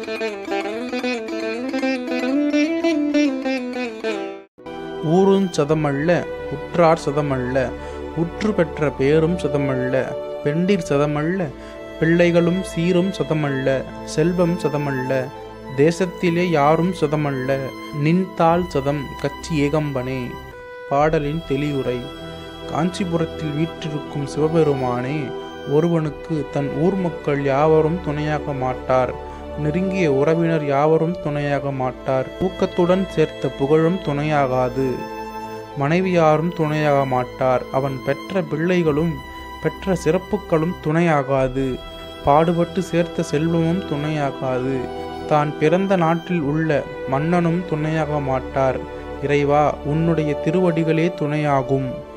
ஊருஞ் சதமல்ல உற்றார் சதமல்ல உற்று பெற்ற பேரும் சதமல்ல பெண்டிர் சதமல்ல பிள்ளைகளும் சீரும் சதமல்ல செல்வம் சதமல்ல தேசத்திலே யாரும் சதமல்ல நின்தாள் சதம் கச்சி ஏகம்பனே பாடலின் தெளிவுரை காஞ்சிபுரத்தில் வீற்றிருக்கும் சிவபெருமானே ஒருவனுக்கு தன் ஊர் மக்கள் யாவரும் துணையாக மாட்டார் நெருங்கிய உறவினர் யாவரும் துணையாக மாட்டார் ஊக்கத்துடன் சேர்த்த புகழும் துணையாகாது மனைவியாரும் துணையாக மாட்டார் அவன் பெற்ற பிள்ளைகளும் பெற்ற சிறப்புகளும் துணையாகாது பாடுபட்டு சேர்த்த செல்வமும் துணையாகாது தான் பிறந்த நாட்டில் உள்ள மன்னனும் துணையாக மாட்டார் இறைவா உன்னுடைய திருவடிகளே துணையாகும்